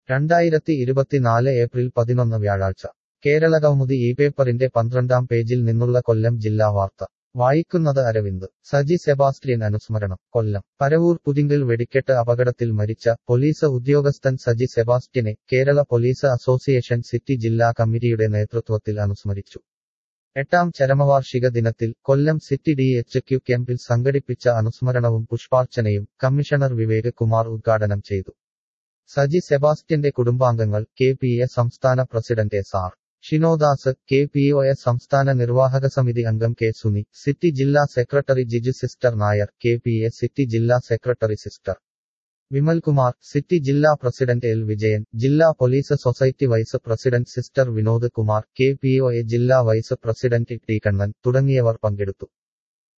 രണ്ടായിരത്തി ഇരുപത്തിനാല് ഏപ്രിൽ പതിനൊന്ന് വ്യാഴാഴ്ച കേരള കൗമുദി ഈ പേപ്പറിന്റെ പന്ത്രണ്ടാം പേജിൽ നിന്നുള്ള കൊല്ലം ജില്ലാ വാർത്ത വായിക്കുന്നത് അരവിന്ദ് സജി സെബാസ്റ്റ്യൻ അനുസ്മരണം കൊല്ലം പരവൂർ പുതിങ്കിൽ വെടിക്കെട്ട് അപകടത്തിൽ മരിച്ച പോലീസ് ഉദ്യോഗസ്ഥൻ സജി സെബാസ്റ്റ്യനെ കേരള പോലീസ് അസോസിയേഷൻ സിറ്റി ജില്ലാ കമ്മിറ്റിയുടെ നേതൃത്വത്തിൽ അനുസ്മരിച്ചു എട്ടാം ചരമവാർഷിക ദിനത്തിൽ Kollam city D H Q ക്യാമ്പിൽ സംഘടിപ്പിച്ച അനുസ്മരണവും പുഷ്പാർച്ചനയും കമ്മീഷണർ വിവേക് കുമാർ ഉദ്ഘാടനം ചെയ്തു സജി സെബാസ്റ്റ്യന്റെ കുടുംബാംഗങ്ങൾ കെ പി എ സംസ്ഥാന president S R Shinodas K P O S സംസ്ഥാന നിർവാഹക സമിതി അംഗം കെ സുനി സിറ്റി ജില്ലാ secretary Jiju sister Nair K P A city ജില്ലാ സെക്രട്ടറി സിസ്റ്റർ വിമൽകുമാർ സിറ്റി ജില്ലാ പ്രസിഡന്റ് എൽ വിജയൻ ജില്ലാ police society vice president sister Vinod Kumar K P O A ജില്ലാ വൈസ് പ്രസിഡന്റ് ടി കണ്ണൻ തുടങ്ങിയവർ പങ്കെടുത്തു